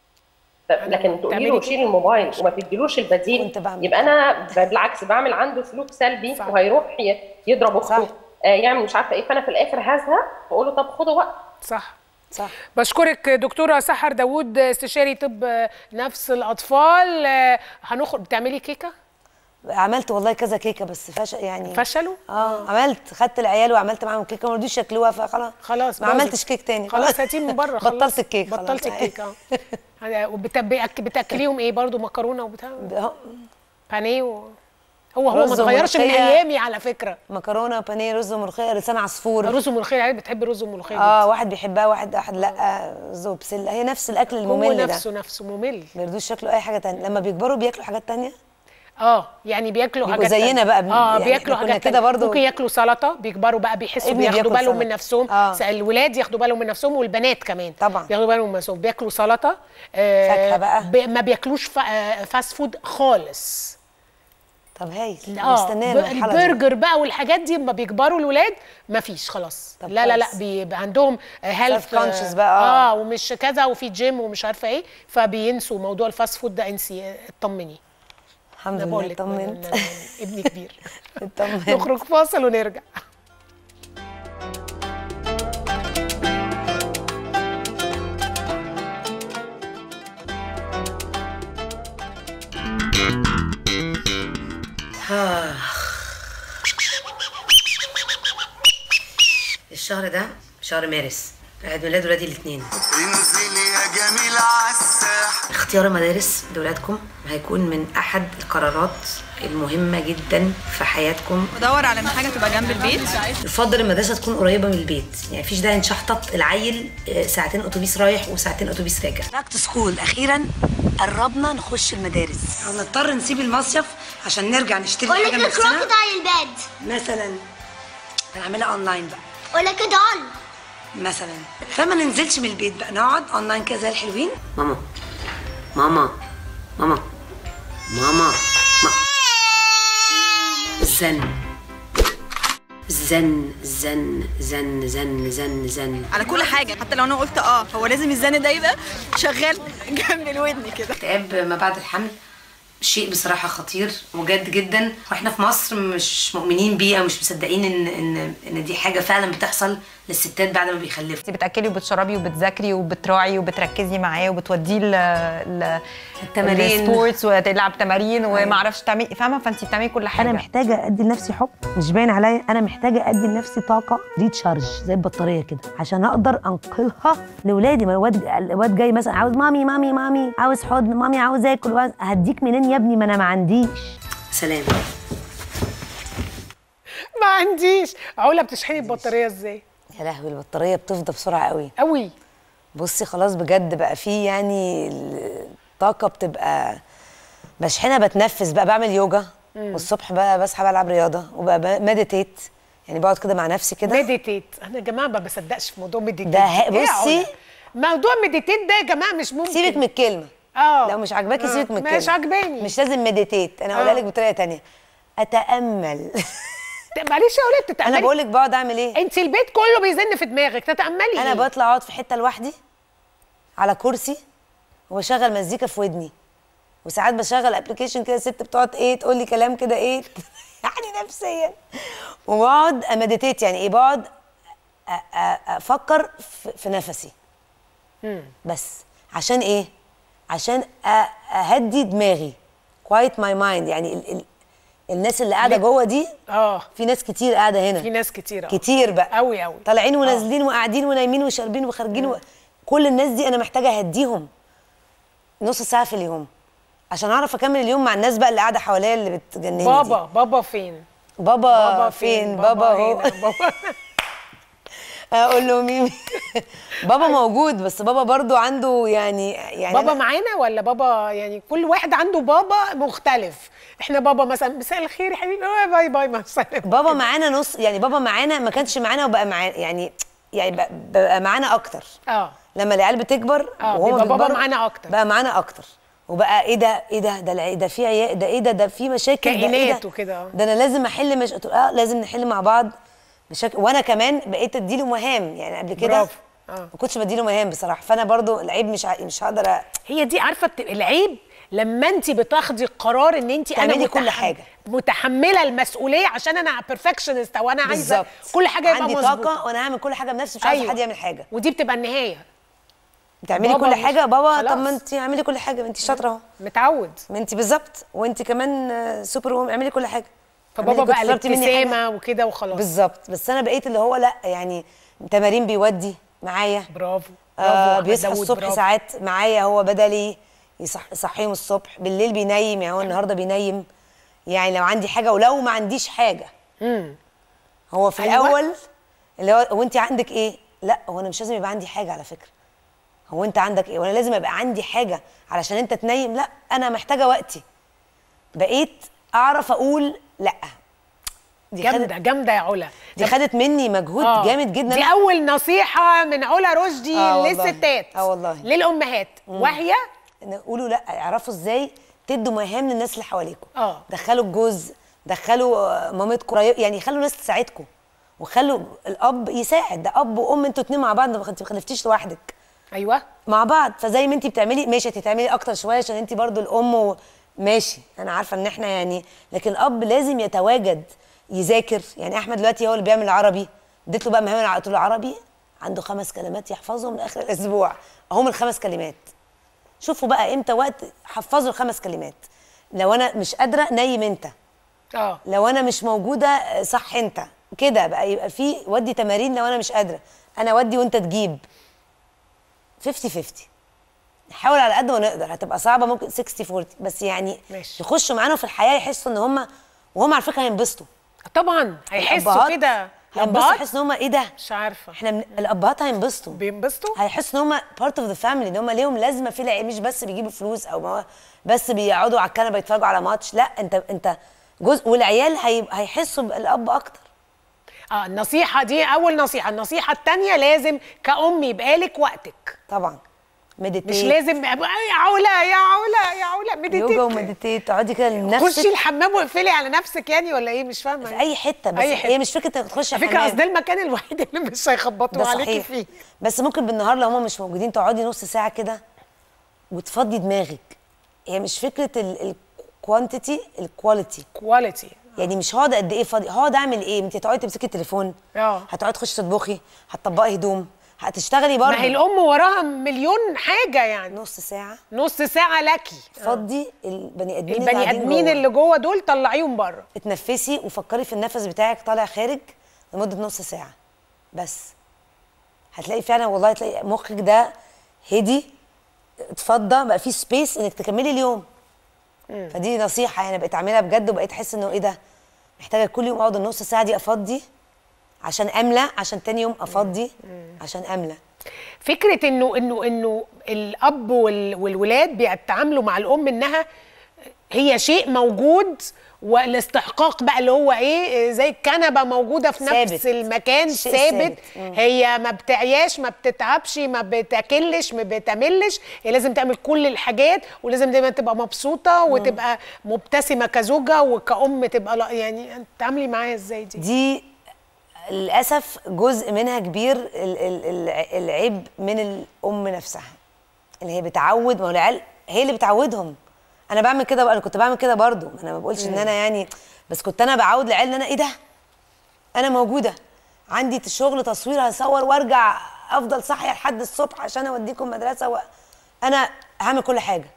لكن تقولي تعملي له كده. شيل الموبايل وما تديلوش البديل يبقى انا بالعكس بعمل عنده سلوك سلبي وهيروح ي- يضرب اخته آه يعمل مش عارفه ايه فانا في الاخر هزهق واقول له طب خدوا وقت صح صح بشكرك دكتوره سحر داوود استشاري طب نفس الاطفال آه، هنخرج بتعملي كيكه عملت والله كذا كيكه بس فشل يعني فشلوا اه عملت خدت العيال وعملت معاهم كيكه ما رضيوش ياكلوها فخلاص خلاص ما باظت. عملتش كيك تاني خلاص هاتيه من بره خلاص. بطلت الكيك خلاص. بطلت الكيك اه أنا- وبت- بيأك- بتاكليهم ايه برضو مكرونه وبتاع بانيه و... هو هو ما رز اتغيرش من وملوخية. ايامي على فكره مكرونه وبانيه رز وملوخيه لسان عصفور رز وملوخيه العيال بتحب الرز والملوخيه اه واحد بيحبها واحد واحد لا رز وبسله هي نفس الاكل هو الممل ده نفسه نفسه ممل ما يرضوش ياكلوا اي حاجه تانية لما بيكبروا بياكلوا حاجات تانية اه يعني بياكلوا بيبقوا حاجات زينا تانية. بقى، بن- اه يعني بياكلوا إحنا كنا حاجات كده كده برضو. ممكن ياكلوا سلطه بيكبروا بقى بيحسوا ابني بياخدوا بياكل بالهم سلطة. من نفسهم آه. الولاد ياخدوا بالهم من نفسهم والبنات كمان طبعا. بياخدوا بالهم من نفسهم بياكلوا سلطه آه فاكهة بقى. ب- ما بياكلوش فا- آه، فاست فود خالص طب هايل اه مستنيه ب- المرحله دي البرجر بقى والحاجات دي لما بيكبروا الولاد مفيش خلاص طب لا لا لا كويس. بيبقى عندهم هيلث Self conscious بقى، آه. اه ومش كذا وفي جيم ومش عارفه ايه فبينسوا موضوع الفاست فود ده انسي آه، اطمني الحمد انا بقول لله لك طمنت أنا- أنا ابني كبير اطمنت نخرج فاصل ونرجع الشهر ده شهر مارس عيد ميلاد ولادي الاثنين انزل يا جميل عالساح اختيار المدارس لولادكم هيكون من احد القرارات المهمة جدا في حياتكم بدور على ان حاجه تبقى جنب البيت يفضل المدرسة تكون قريبة من البيت يعني مفيش داعي نشحطط العيل آه، ساعتين اتوبيس رايح وساعتين اتوبيس راجع باك تو سكول اخيرا قربنا نخش المدارس هنضطر نسيب المصيف عشان نرجع نشتري قول حاجة لك لنفسنا الكروكودايل باد مثلا هنعملها اونلاين بقى قول لك دول مثلا فما ننزلش من البيت بقى نقعد اونلاين كده زي الحلوين ماما ماما ماما ماما ما زن زن زن زن زن زن زن على كل حاجه حتى لو انا قلت اه هو لازم الزن ده يبقى شغال جنب الودن كده اكتئاب ما بعد الحمل شيء بصراحة خطير وجد جدا واحنا في مصر مش مؤمنين بيه او مش مصدقين ان ان ان دي حاجة فعلا بتحصل للستات بعد ما بيخلفوا انت بتاكلي وبتشربي وبتذاكري وبتراعي وبتركزي معاه وبتوديه ل ل التمارين. السبورتس وتلعب تمارين وما اعرفش تعملي فاهمه فانت بتعملي كل حاجه انا محتاجه ادي لنفسي حب مش باين عليا انا محتاجه ادي لنفسي طاقه ريتشارج زي البطاريه كده عشان اقدر انقلها لاولادي ما الواد الواد جاي مثلا عاوز مامي مامي مامي عاوز حضن مامي عاوز اكل عاوز هديك منين يا ابني ما انا ما عنديش سلام ما عنديش علا بتشحني البطاريه ازاي يا لهوي البطاريه بتفضى بسرعه قوي قوي بصي خلاص بجد بقى في يعني الطاقه بتبقى بشحنها بتنفس بقى بعمل يوجا مم. والصبح بقى بصحى بلعب رياضه وبقى مديتيت يعني بقعد كده مع نفسي كده ميديتيت انا يا جماعه ما بصدقش في موضوع ميديتيت ده ه- إيه يا بصي- علا؟ موضوع ميديتيت ده يا جماعه مش ممكن سيبك من الكلمه اه لو مش عاجباكي آه، سيبك من الكلمه مش عاجباني مش لازم مديتيت انا هقولها آه. لك بطريقه تانية اتامل معلش يا ولاد تتاملي انا بقول لك بقعد اعمل ايه انت البيت كله بيزن في دماغك تتاملي انا إيه؟ بطلع اقعد في حته لوحدي على كرسي وبشغل مزيكا في ودني وساعات بشغل ابلكيشن كده ست بتقعد ايه تقول لي كلام كده ايه يعني نفسيا وبقعد امديتيت يعني ايه بقعد أ- أ- افكر في- في نفسي مم. بس عشان ايه عشان أ- اهدي دماغي كوايت ماي مايند يعني ال ال الناس اللي قاعده جوه دي اه في ناس كتير قاعده هنا في ناس كتير أوي. كتير بقى قوي قوي طالعين ونازلين وقاعدين ونايمين وشاربين وخارجين و... كل الناس دي انا محتاجه اهديهم نص ساعه في اليوم عشان اعرف اكمل اليوم مع الناس بقى اللي قاعده حواليا اللي بتجنني دي. بابا بابا فين بابا, بابا فين, فين؟ بابا, بابا هو هنا، بابا اقول له ميمي بابا موجود بس بابا برضو عنده يعني يعني بابا أنا- معانا ولا بابا يعني كل واحد عنده بابا مختلف احنا بابا مثلا مساء الخير يا حبيبي آه، باي باي مع السلامه بابا معانا نص يعني بابا معانا ما كانش معانا وبقى معانا يعني يعني بقى- بقى معانا اكتر اه لما العيال بتكبر اه وهما بيبقى بابا بيكبروا، معانا اكتر بقى معانا اكتر وبقى ايه ده ايه ده ده الع- ده في عيال ده ايه ده ده في مشاكل ده إيه كائنات ده؟ وكده اه ده انا لازم احل مش قلت له اه لازم نحل مع بعض بشكل وانا كمان بقيت اديله مهام يعني قبل كده برافو اه ما كنتش بديله مهام بصراحه فانا برضو العيب مش ع- مش هقدر أ- هي دي عارفه بتبقى العيب لما انت بتاخدي القرار ان انت انا تعملي كل متحم- حاجة. متحمله المسؤوليه عشان انا بيرفكشنست او انا عايزه بالظبط. كل حاجه يبقى عندي مظبوطه طاقه وانا هعمل كل حاجه بنفسي مش عايزه أيوة. حد يعمل حاجه ودي بتبقى النهايه تعملي بابا كل مش- حاجه بابا خلاص. طب ما انت اعملي كل حاجه ما انت شاطره اهو متعود ما انت بالظبط وانت كمان آه، سوبر وومن اعملي كل حاجه فبابا اعملي بقى كنت طلبتي مني حاجة. الابتسامه وكده وخلاص بالظبط بس انا بقيت اللي هو لا يعني تمارين بيودي معايا برافو آه برافو أحمد بيصحى داوود، الصبح برافو. ساعات معايا هو بدلي يصح يصحيهم الصبح بالليل بينيم يعني هو النهارده بينيم يعني لو عندي حاجه ولو ما عنديش حاجه امم هو في أيوة. الاول اللي هو وانت عندك ايه لا هو انا مش لازم يبقى عندي حاجه على فكره هو انت عندك ايه وانا لازم يبقى عندي حاجه علشان انت تنيم لا انا محتاجه وقتي بقيت اعرف اقول لا دي جامده خدت جامده يا علا دي خدت مني مجهود آه. جامد جدا دي اول نصيحه من علا رشدي آه والله. للستات اه والله للامهات وهي إن قولوا لا اعرفوا ازاي تدوا مهام للناس اللي حواليكم اه دخلوا الجوز دخلوا آه، مامتكم قريب- يعني خلوا ناس تساعدكم وخلوا الاب يساعد ده اب وام انتوا اتنين مع بعض ما انت ما خلفتيش لوحدك ايوه مع بعض فزي ما انت بتعملي ماشي هتتعملي اكتر شويه عشان انت برضو الام و... ماشي انا عارفه ان احنا يعني لكن الاب لازم يتواجد يذاكر يعني احمد دلوقتي هو اللي بيعمل العربي اديت له بقى مهام قلت له العربي عنده خمس كلمات يحفظهم لاخر الاسبوع اهم الخمس كلمات شوفوا بقى امتى وقت حفظوا الخمس كلمات لو انا مش قادره نيم انت اه لو انا مش موجوده صح انت كده بقى يبقى في ودي تمارين لو انا مش قادره انا ودي وانت تجيب 50 50 نحاول على قد ما نقدر هتبقى صعبه ممكن 60 40 بس يعني ماشي. يخشوا معانا في الحياه يحسوا ان هم وهم على فكره هينبسطوا طبعا هيحسوا الأبهات كده هينبسطوا الأبهات؟ يحسوا ان هم ايه ده مش عارفه احنا من... الابهات هينبسطوا بينبسطوا هيحسوا ان هم بارت اوف ذا فاميلي ان هم ليهم لازمه في العيله مش بس بيجيبوا فلوس او ما هو بس بيقعدوا على الكنبه يتفرجوا على ماتش لا انت انت جزء والعيال هي... هيحسوا بالاب اكتر اه النصيحه دي اول نصيحه النصيحه الثانيه لازم كأم يبقى لك وقتك طبعا مديتيت مش لازم أبقى- يا علا يا علا يا علا مديتيت يوجا ومديتيت تقعدي كده لنفسك خشي الحمام واقفلي على نفسك يعني ولا ايه مش فاهمه في اي حته بس أي حتة. هي مش فكره انك تخشي على فكره الحمام اصل ده المكان الوحيد اللي مش هيخبطوا ده عليكي صحيح فيه بس ممكن بالنهار لو هم مش موجودين تقعدي نص ساعه كده وتفضي دماغك هي مش فكره الكوانتيتي الكواليتي كواليتي يعني مش هقعد قد ايه فاضي هقعد اعمل ايه انت هتقعدي تمسكي التليفون اه هتقعدي تخشي تطبخي هتطبقي هدوم هتشتغلي برضه ما هي الام وراها مليون حاجه يعني نص ساعه نص ساعه لكي فضي البني ادمين اللي البني قاعدين ادمين جوه. اللي جوه دول طلعيهم بره اتنفسي وفكري في النفس بتاعك طالع خارج لمده نص ساعه بس هتلاقي فعلا والله تلاقي مخك ده هدي اتفضى بقى في سبيس انك تكملي اليوم فدي نصيحه يعني بقيت اعملها بجد وبقيت احس انه ايه ده محتاجه كل يوم اقعد النص ساعه دي افضي عشان املى عشان تاني يوم افضي عشان املى فكره انه انه انه الاب وال- والولاد بيتعاملوا مع الام انها هي شيء موجود والاستحقاق بقى اللي هو ايه زي الكنبه موجوده في ثابت. نفس المكان شيء ثابت ثابت. مم. هي ما بتعياش ما بتتعبش ما بتاكلش ما بتملش هي لازم تعمل كل الحاجات ولازم دايما تبقى مبسوطه وتبقى مبتسمه كزوجه وكأم تبقى لا يعني تعاملي معاها ازاي دي دي للاسف جزء منها كبير ال- ال- ال- العيب من الام نفسها اللي هي بتعود ما هو العيال هي اللي بتعودهم انا بعمل كده بقى انا كنت بعمل كده برضو انا ما بقولش ان مم. انا يعني بس كنت انا بعود العيال ان انا ايه ده انا موجوده عندي شغل تصوير هصور وارجع افضل صاحيه لحد الصبح عشان اوديكم مدرسه و... انا هعمل كل حاجه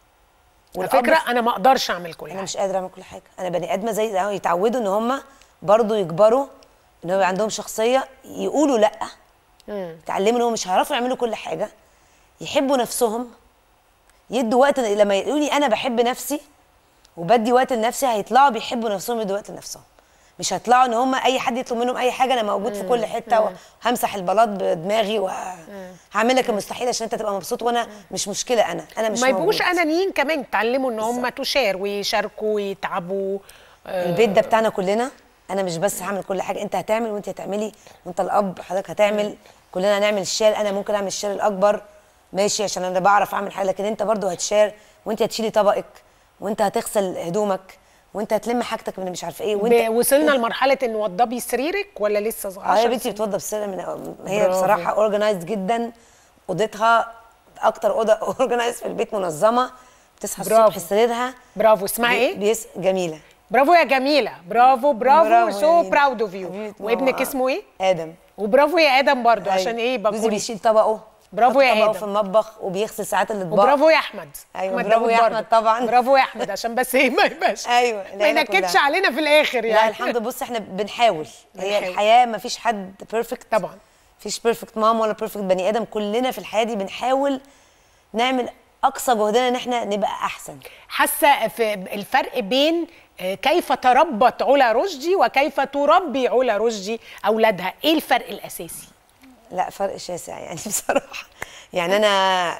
على والأب- فكره انا ما اقدرش اعمل كل انا حاجه مش قادره اعمل كل حاجه انا بني ادمه زي زي- يتعودوا ان هم برضو يكبروا ان هو يبقى عندهم شخصيه يقولوا لا مم. يتعلموا ان هم مش هيعرفوا يعملوا كل حاجه يحبوا نفسهم يدوا وقت لما يقولوا لي انا بحب نفسي وبدي وقت لنفسي هيطلعوا بيحبوا نفسهم يدوا وقت لنفسهم مش هيطلعوا ان هم اي حد يطلب منهم اي حاجه انا موجود في كل حته وهمسح البلاط بدماغي وهعمل لك المستحيل عشان انت تبقى مبسوط وانا مش مشكله انا انا مش ما يبقوش موجود. انانيين كمان يتعلموا ان هم تشار ويشاركوا ويتعبوا آه، البيت ده بتاعنا كلنا انا مش بس هعمل كل حاجه انت هتعمل وانت هتعملي وانت الاب حضرتك هتعمل كلنا هنعمل الشير انا ممكن اعمل الشير الاكبر ماشي عشان انا بعرف اعمل حاجه لكن انت برضو هتشير وانت هتشيلي طبقك وانت هتغسل هدومك وانت هتلم حاجتك من مش عارفه ايه وانت ب- وصلنا لمرحله ان وضبي سريرك ولا لسه صغير اه هي بنتي بتوضب سر من هي برافو. بصراحه اورجنايزد جدا اوضتها اكتر اوضه اورجنايز في البيت منظمه بتصحى الصبح برافو. سريرها برافو اسمها بي- ايه بيس جميله برافو يا جميله برافو برافو برافو سو يا براود اوف يو وابنك ماما. اسمه ايه ادم وبرافو يا ادم برضو أيوة. عشان ايه جوزي بكون بيشيل طبقه برافو يحط يا طبقه آدم. في المطبخ وبيغسل ساعات الاطباق وبرافو يا احمد ايوه أحمد برافو داوود يا برضو. احمد طبعا برافو يا احمد عشان بس ايه ما يبقاش ايوه ما العيلة ينكدش كلها. علينا في الاخر لا يعني الحمد لله بص احنا بنحاول هي بنحاول. الحياه ما فيش حد بيرفكت طبعا مفيش بيرفكت مام ولا بيرفكت بني ادم كلنا في الحياه دي بنحاول نعمل اقصى جهدنا ان احنا نبقى احسن حاسه في الفرق بين آه، كيف تربت علا رشدي وكيف تربي علا رشدي اولادها ايه الفرق الاساسي لا فرق شاسع يعني بصراحه يعني انا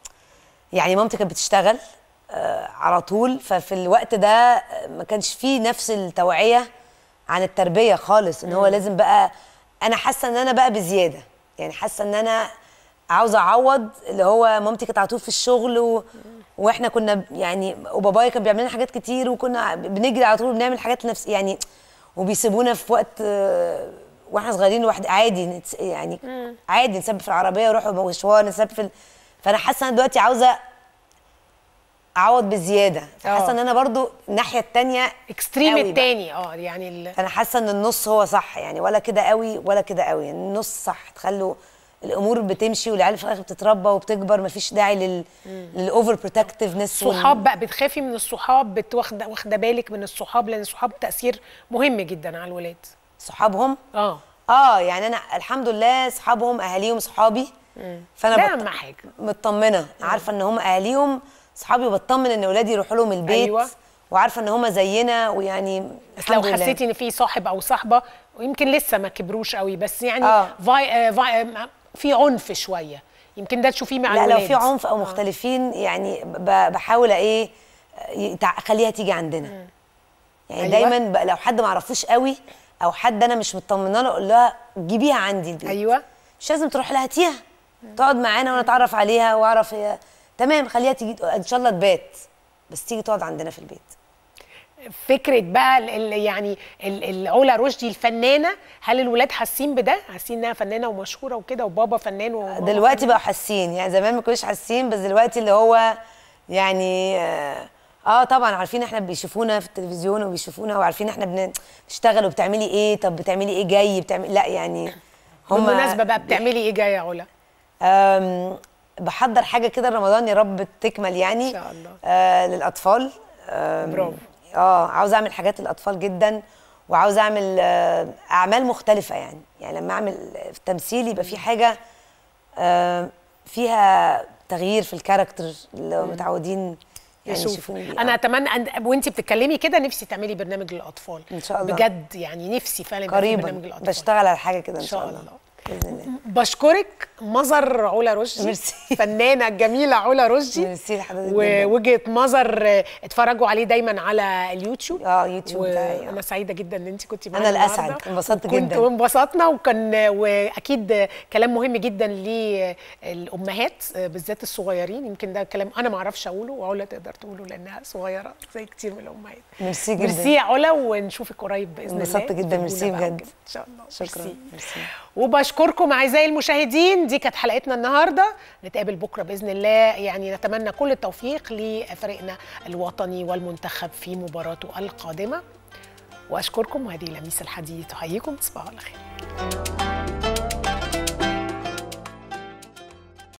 يعني مامتي كانت بتشتغل آه، على طول ففي الوقت ده آه، ما كانش فيه نفس التوعيه عن التربيه خالص ان هو مم. لازم بقى انا حاسه ان انا بقى بزياده يعني حاسه ان انا عاوزه اعوض اللي هو مامتي كانت على طول في الشغل و... واحنا كنا ب- يعني وبابايا كان بيعمل لنا حاجات كتير وكنا بنجري على طول بنعمل حاجات لنفس يعني وبيسيبونا في وقت آه، واحنا صغيرين لوحد عادي نتس- يعني عادي نسبب في العربيه ونروح مشوار نسبب في ال... فانا حاسه انا دلوقتي عاوزه اعوض بزياده حاسه ان انا برضو الناحيه التانية اكستريم قوي بقى. التاني اه يعني ال... انا حاسه ان النص هو صح يعني ولا كده قوي ولا كده قوي يعني النص صح تخلوا الامور بتمشي والعيال في الاخر بتتربى وبتكبر مفيش داعي لل للاوفر بروتكتيفنس صحاب بقى بتخافي من الصحاب بتواخده واخده بالك من الصحاب لان الصحاب تاثير مهم جدا على الولاد صحابهم اه اه يعني انا الحمد لله صحابهم اهاليهم صحابي فانا ده بط- اهم حاجه مطمنه عارفه ان هم اهاليهم صحابي وبطمن ان اولادي يروحوا لهم البيت أيوة. وعارفه ان هم زينا ويعني بس لو الحمد لله. حسيتي ان في صاحب او صاحبه ويمكن لسه ما كبروش قوي بس يعني آه. فاي آه فاي آه في عنف شويه يمكن ده تشوفيه مع لا الولاد لو في عنف او مختلفين يعني ب- بحاول ايه يتع- اخليها تيجي عندنا يعني أيوة. دايما ب- لو حد ما اعرفوش قوي او حد انا مش مطمنه له اقول لها جيبيها عندي البيت ايوه مش لازم تروح لها هاتيها تقعد معانا وانا اتعرف عليها واعرف هي تمام خليها تيجي ان شاء الله تبات بس تيجي تقعد عندنا في البيت فكره بقى ال- ال- يعني ال- العلا رشدي الفنانه هل الولاد حاسين بده حاسين انها فنانه ومشهوره وكده وبابا فنان وماما دلوقتي فنانة؟ بقوا حاسين يعني زمان ما كانوش حاسين بس دلوقتي اللي هو يعني اه, آه طبعا عارفين احنا بيشوفونا في التلفزيون وبيشوفونا وعارفين احنا بنشتغل وبتعملي ايه طب بتعملي ايه جاي بتعملي لا يعني هم بالمناسبه بقى بتعملي ايه جايه يا علا آم، بحضر حاجه كده رمضان يا رب تكمل يعني ان شاء الله آه للاطفال آم، برافو. اه عاوزه اعمل حاجات للاطفال جدا وعاوزه اعمل آه اعمال مختلفه يعني يعني لما اعمل في تمثيل يبقى في حاجه آه فيها تغيير في الكاركتر اللي متعودين يعني يشوف. يشوفوني بيه. انا اتمنى أن وانت بتتكلمي كده نفسي تعملي برنامج للاطفال ان شاء الله بجد يعني نفسي فعلا يبقى في قريبا برنامج للاطفال بشتغل على حاجه كده ان إن شاء شاء الله الله. باذن الله بشكرك مظر علا رشدي ميرسي. فنانه جميله علا رشدي ميرسي لحضرتك جدا. ووجهه نظر آه، اتفرجوا عليه دايما على اليوتيوب اه يوتيوب بتاعي وانا سعيده جدا ان انت كنت أنا معانا الأسعد، النهاردة. انبسطت وكنت- جدا. وانبسطنا وكان واكيد كلام مهم جدا للامهات بالذات الصغيرين يمكن ده كلام انا ما اعرفش اقوله وعلا تقدر تقوله لانها صغيره زي كتير من الامهات ميرسي جدا ميرسي يا علا ونشوفك قريب باذن الله انبسطت جدا تجيبونا ميرسي بقى بجد وكده. ان شاء الله شكرا ميرسي. ميرسي وبشكركم اعزائي المشاهدين دي كانت حلقتنا النهارده نتقابل بكره باذن الله يعني نتمنى كل التوفيق لفريقنا الوطني والمنتخب في مباراته القادمه واشكركم وهذه لميس الحديد تحييكم تصبحوا على خير